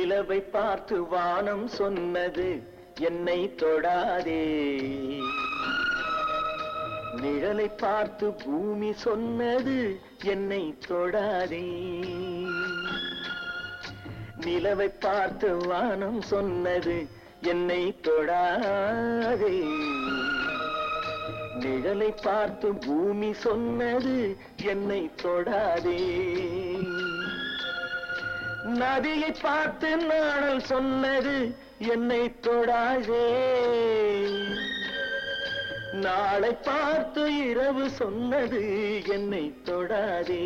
நிலவை பார்த்து வானம் சொன்னது என்னை தொடாதே நிழலை பார்த்து பூமி சொன்னது என்னை தொடாதே நிலவை பார்த்து வானம் சொன்னது என்னை தொடாதே நிழலை பார்த்து பூமி சொன்னது என்னை தொடாதே நதியை பார்த்து நாணல் சொன்னது என்னை தொடாதே நாளை பார்த்து இரவு சொன்னது என்னை தொடாதே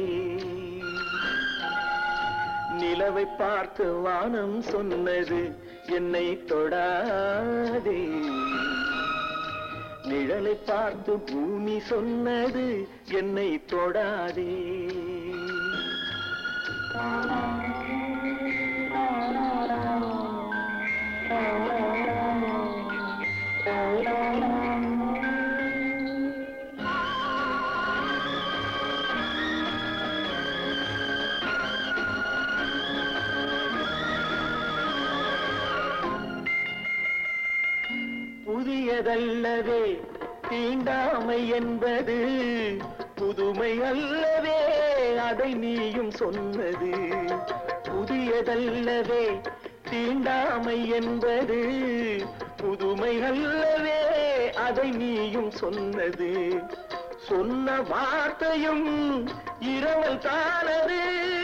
நிலவை பார்த்து வானம் சொன்னது என்னை தொடாதே நிழலை பார்த்து பூமி சொன்னது என்னை தொடாதே புதியதல்லவே தீண்டாமை என்பது புதுமை அல்லவே அதை நீயும் சொன்னது புதியதல்லவே தீண்டாமை என்பது புதுமை அல்லவே அதை நீயும் சொன்னது சொன்ன வார்த்தையும் இரவல் தானது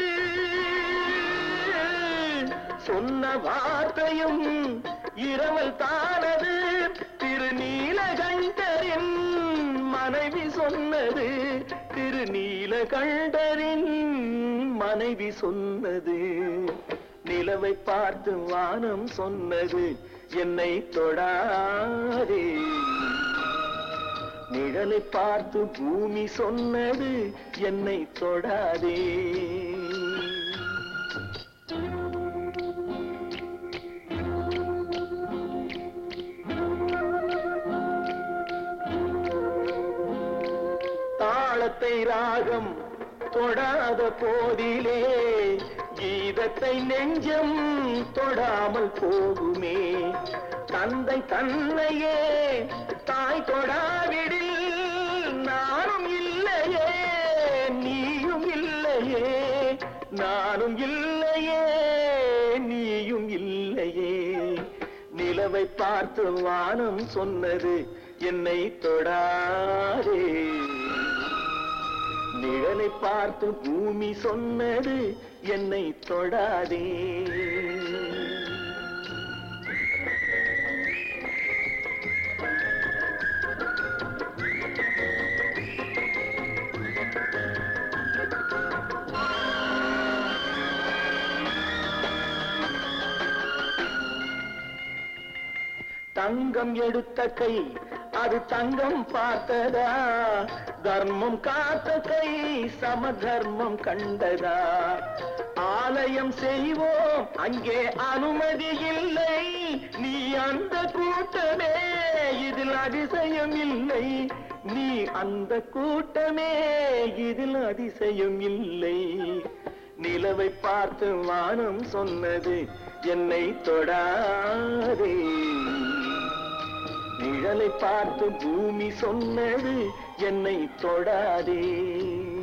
சொன்ன வார்த்தையும் இரவல் தானது திருநீலகண்டரின் மனைவி சொன்னது திருநீலகண்டரின் மனைவி சொன்னது நிலவை பார்த்து வானம் சொன்னது என்னை தொடாதே நிழலை பார்த்து பூமி சொன்னது என்னை தொடாதே தாளத்தை ராகம் தொடாத போதிலே கீதத்தை நெஞ்சம் தொடாமல் போகுமே தந்தை தன்னையே தாய் தொடாவிடில் நானும் இல்லையே நீயும் இல்லையே நானும் இல்லையே நீயும் இல்லையே நிலவை பார்த்து வானம் சொன்னது என்னை தொடாதே நிழலை பார்த்து பூமி சொன்னது என்னை தொடாதே தங்கம் எடுத்த கை அது தங்கம் பார்த்ததா தர்மம் காத்த கை சம தர்மம் கண்டதா ஆலயம் செய்வோம் அங்கே அனுமதி இல்லை நீ அந்த கூட்டமே இதில் அதிசயம் இல்லை நீ அந்த கூட்டமே இதில் அதிசயம் இல்லை நிலவை பார்த்து வானம் சொன்னது என்னை தொடாதே நிழலை பார்த்து பூமி சொன்னது என்னை தொடாதே